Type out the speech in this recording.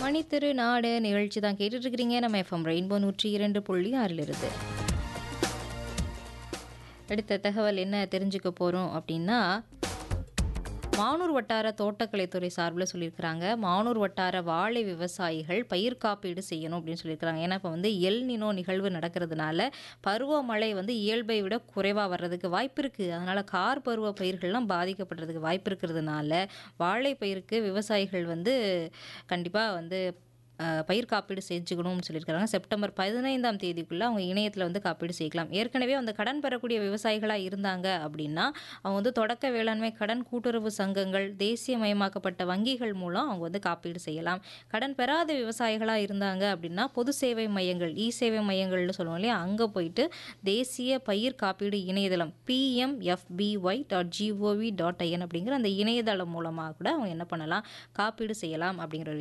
மணித்திரு நாடு நிகழ்ச்சி தான் கேட்டுட்டு இருக்கிறீங்க நம்ம எஃப்எம் ரெயின்போ நூற்றி இரண்டு புள்ளி ஆறில் இருந்து அடுத்த தகவல் என்ன தெரிஞ்சுக்க போகிறோம் அப்படின்னா மானூர் வட்டார தோட்டக்கலைத்துறை சார்பில் சொல்லியிருக்கிறாங்க மானூர் வட்டார வாழை விவசாயிகள் பயிர் காப்பீடு செய்யணும் அப்படின்னு சொல்லியிருக்கிறாங்க ஏன்னா இப்போ வந்து எல் நினோ நிகழ்வு நடக்கிறதுனால பருவமழை வந்து இயல்பை விட குறைவாக வர்றதுக்கு வாய்ப்பு இருக்குது அதனால் கார் பருவ பயிர்கள்லாம் பாதிக்கப்படுறதுக்கு வாய்ப்பு இருக்கிறதுனால வாழை பயிருக்கு விவசாயிகள் வந்து கண்டிப்பாக வந்து அஹ், பயிர் காப்பீடு செஞ்சுக்கணும்னு சொல்லியிருக்காங்க செப்டம்பர் பதினைந்தாம் தேதிக்குள்ளே அவங்க இணையத்தில் வந்து காப்பீடு செய்யலாம் ஏற்கனவே அந்த கடன் பெறக்கூடிய விவசாயிகளாக இருந்தாங்க அப்படின்னா அவங்க வந்து தொடக்க வேளாண்மை கடன் கூட்டுறவு சங்கங்கள் தேசியமயமாக்கப்பட்ட வங்கிகள் மூலம் அவங்க வந்து காப்பீடு செய்யலாம் கடன் பெறாத விவசாயிகளாக இருந்தாங்க அப்படின்னா பொது சேவை மையங்கள் இ சேவை மையங்கள்னு சொல்லுவோம் இல்லையா அங்கே போயிட்டு தேசிய பயிர் காப்பீடு இணையதளம் PMFBY dot gov dot in அப்படிங்கிற அந்த இணையதளம் மூலமாக கூட அவங்க என்ன பண்ணலாம் காப்பீடு செய்யலாம் அப்படிங்கிற ஒரு